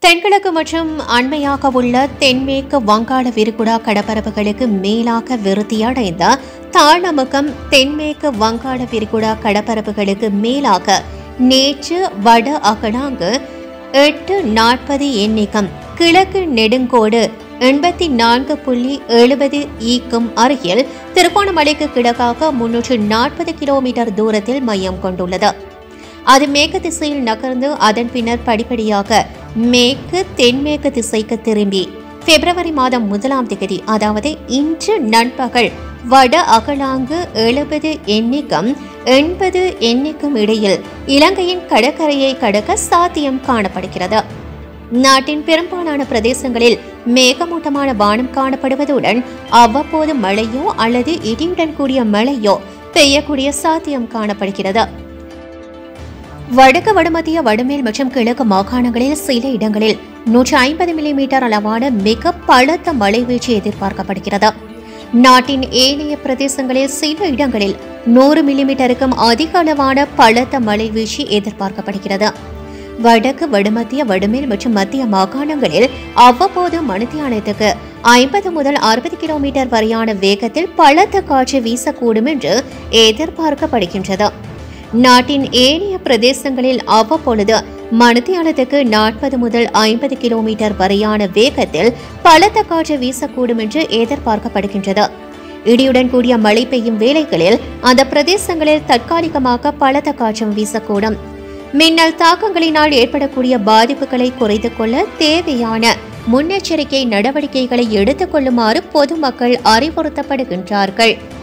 தென்கிழக்கு மற்றும் அண்மையாக உள்ள தென்மேற்கு வங்காள விரிகுடா கடற்பரப்புகளுக்கு மேலாக விருத்தியடைந்த தாழமுகம் தென்மேற்கு வங்காள விரிகுடா கடற்பரப்புகளுக்கு மேலாக நேற்று வட அகடாங்கு எட்டு நாற்பது எண்ணிக்கம் கிழக்கு நெடுங்கோடு எண்பத்தி நான்கு புள்ளி எழுபது ஈக்கும் அருகில் திருகோணமலைக்கு கிழக்காக முன்னூற்று நாற்பது கிலோமீட்டர் தூரத்தில் மையம் கொண்டுள்ளது அது மேற்கு திசையில் நகர்ந்து அதன் பின்னர் படிப்படியாக மேற்கு தென்மேற்கு திசைக்கு திரும்பி பிப்ரவரி மாதம் முதலாம் தேதி அதாவது இன்று நண்பகல் வட அகலாங்கு எழுபது எண்ணிக்கம் எண்பது எண்ணிக்கும் இடையில் இலங்கையின் கடற்கரையை கடக்க சாத்தியம் காணப்படுகிறது நாட்டின் பெரும்பாலான பிரதேசங்களில் மேகமூட்டமான வானம் காணப்படுவதுடன் அவ்வப்போது மழையோ அல்லது இடியுடன் கூடிய மழையோ பெய்யக்கூடிய சாத்தியம் காணப்படுகிறது வடக்கு வடமத்திய வடமேல் மற்றும் கிழக்கு மாகாணங்களில் சில இடங்களில் நூற்றி ஐம்பது மில்லிமீட்டர் அளவான மிக பலத்த மழைவீழ்ச்சி எதிர்பார்க்கப்படுகிறது நாட்டின் ஏனைய பிரதேசங்களில் சில இடங்களில் நூறு மில்லிமீட்டருக்கும் அதிக அளவான பலத்த மழைவீழ்ச்சி எதிர்பார்க்கப்படுகிறது வடக்கு வடமத்திய வடமேல் மற்றும் மத்திய மாகாணங்களில் அவ்வப்போது மணித்தியானத்துக்கு ஐம்பது முதல் அறுபது கிலோமீட்டர் வரையான வேகத்தில் பலத்த காற்று வீசக்கூடும் என்று எதிர்பார்க்கப்படுகின்றது நாட்டின் ஏனைய பிரதேசங்களில் அவ்வப்பொழுது மணித்தியாலத்துக்கு நாற்பது முதல் ஐம்பது கிலோமீட்டர் வரையான வேகத்தில் பலத்த காற்று வீசக்கூடும் என்று எதிர்பார்க்கப்படுகின்றது இடியுடன் கூடிய மழை பெய்யும் வேளைகளில் அந்த பிரதேசங்களில் தற்காலிகமாக பலத்த காற்றும் வீசக்கூடும் மின்னல் தாக்கங்களினால் ஏற்படக்கூடிய பாதிப்புகளை குறைத்துக் கொள்ள தேவையான முன்னெச்சரிக்கை நடவடிக்கைகளை எடுத்துக் கொள்ளுமாறு பொதுமக்கள் அறிவுறுத்தப்படுகின்றார்கள்